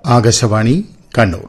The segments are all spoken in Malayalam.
ആകാശവാണി കണ്ണൂർ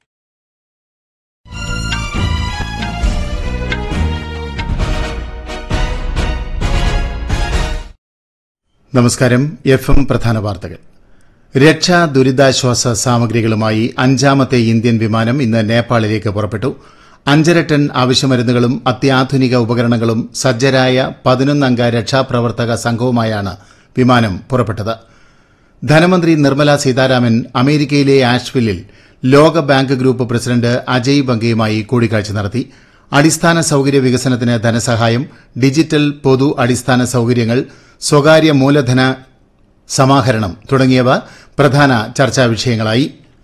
നമസ്കാരം എഫ് എം പ്രധാന വാർത്തകൾ രക്ഷാ ദുരിതാശ്വാസ സാമഗ്രികളുമായി അഞ്ചാമത്തെ ഇന്ത്യൻ വിമാനം ഇന്ന് നേപ്പാളിലേക്ക് പുറപ്പെട്ടു അഞ്ചര ടൺ ആവശ്യമരുന്നുകളും അത്യാധുനിക ഉപകരണങ്ങളും സജ്ജരായ പതിനൊന്നംഗ രക്ഷാപ്രവർത്തക സംഘവുമായാണ് വിമാനം പുറപ്പെട്ടത് ധനമന്ത്രി നിർമ്മല സീതാരാമൻ അമേരിക്കയിലെ ആഷ്വില്ലിൽ ലോക ബാങ്ക് ഗ്രൂപ്പ് പ്രസിഡന്റ് അജയ് ബംഗയുമായി കൂടിക്കാഴ്ച നടത്തി അടിസ്ഥാന സൌകര്യ വികസനത്തിന് ധനസഹായം ഡിജിറ്റൽ പൊതു അടിസ്ഥാന സൌകര്യങ്ങൾ സ്വകാര്യ മൂലധന സമാഹരണം തുടങ്ങിയവ പ്രധാന ചർച്ചാ വിഷയങ്ങളായി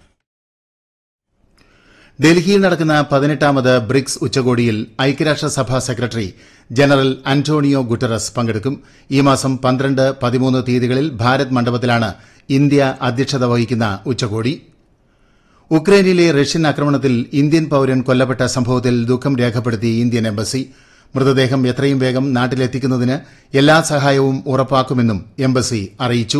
ഡൽഹിയിൽ നടക്കുന്ന പതിനെട്ടാമത് ബ്രിക്സ് ഉച്ചകോടിയിൽ ഐക്യരാഷ്ട്രസഭാ സെക്രട്ടറി ജനറൽ അന്റോണിയോ ഗുട്ടറസ് പങ്കെടുക്കും ഈ മാസം പന്ത്രണ്ട് പതിമൂന്ന് തീയതികളിൽ ഭാരത് മണ്ഡപത്തിലാണ് ഇന്ത്യ അധ്യക്ഷത വഹിക്കുന്ന ഉച്ചകോടി ഉക്രൈനിലെ റഷ്യൻ ആക്രമണത്തിൽ ഇന്ത്യൻ പൌരൻ കൊല്ലപ്പെട്ട സംഭവത്തിൽ ദുഃഖം രേഖപ്പെടുത്തി ഇന്ത്യൻ എംബസി മൃതദേഹം എത്രയും വേഗം നാട്ടിലെത്തിക്കുന്നതിന് എല്ലാ സഹായവും ഉറപ്പാക്കുമെന്നും എംബസി അറിയിച്ചു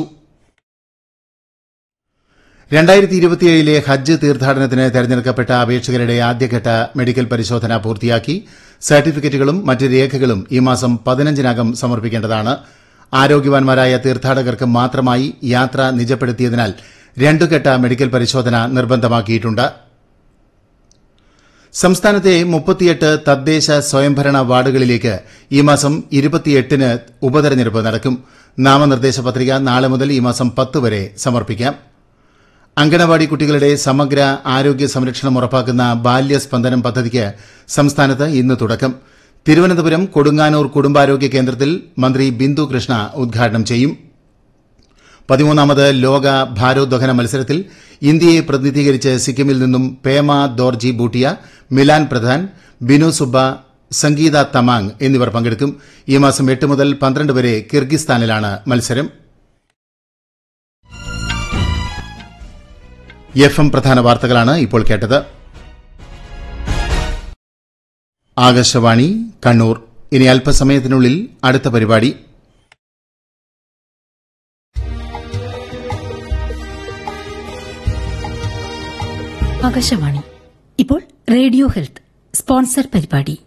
രണ്ടായിരത്തി ഇരുപത്തിയേഴിലെ ഹജ്ജ് തീർത്ഥാടനത്തിന് തെരഞ്ഞെടുക്കപ്പെട്ട അപേക്ഷകരുടെ ആദ്യഘട്ട മെഡിക്കൽ പരിശോധന പൂർത്തിയാക്കി സർട്ടിഫിക്കറ്റുകളും മറ്റ് രേഖകളും ഈ മാസം പതിനഞ്ചിനകം സമർപ്പിക്കേണ്ടതാണ് ആരോഗ്യവാൻമാരായ തീർത്ഥാടകർക്ക് മാത്രമായി യാത്ര നിജപ്പെടുത്തിയതിനാൽ രണ്ടുഘട്ട മെഡിക്കൽ പരിശോധന നിർബന്ധമാക്കിയിട്ടുണ്ട് സംസ്ഥാനത്തെ മുപ്പത്തിയെട്ട് തദ്ദേശ സ്വയംഭരണ വാർഡുകളിലേക്ക് ഈ മാസം ഇരുപത്തിയെട്ടിന് ഉപതെരഞ്ഞെടുപ്പ് നടക്കും നാമനിർദ്ദേശ പത്രിക നാളെ മുതൽ ഈ മാസം പത്ത് വരെ സമർപ്പിക്കാം അങ്കണവാടി കുട്ടികളുടെ സമഗ്ര ആരോഗ്യ സംരക്ഷണം ഉറപ്പാക്കുന്ന ബാല്യസ്പന്ദനം പദ്ധതിക്ക് സംസ്ഥാനത്ത് ഇന്ന് തുടക്കം തിരുവനന്തപുരം കൊടുങ്ങാനൂർ കുടുംബാരോഗ്യ കേന്ദ്രത്തിൽ മന്ത്രി ബിന്ദു കൃഷ്ണ ഉദ്ഘാടനം ചെയ്യും പതിമൂന്നാമത് ലോക ഭാരോദ്വഹന മത്സരത്തിൽ ഇന്ത്യയെ പ്രതിനിധീകരിച്ച് സിക്കിമിൽ നിന്നും പേമ ദോർജി ബൂട്ടിയ മിലാൻ പ്രധാൻ ബിനു സുബ്ബ സംഗീത തമാങ് എന്നിവർ പങ്കെടുക്കും ഈ മാസം എട്ട് മുതൽ പന്ത്രണ്ട് വരെ കിർഗിസ്ഥാനിലാണ് മത്സരം എഫ് എം പ്രധാന വാർത്തകളാണ് ഇപ്പോൾ കേട്ടത് ആകാശവാണി കണ്ണൂർ ഇനി അല്പസമയത്തിനുള്ളിൽ അടുത്ത പരിപാടി ആകാശവാണി ഇപ്പോൾ റേഡിയോ ഹെൽത്ത് സ്പോൺസർ പരിപാടി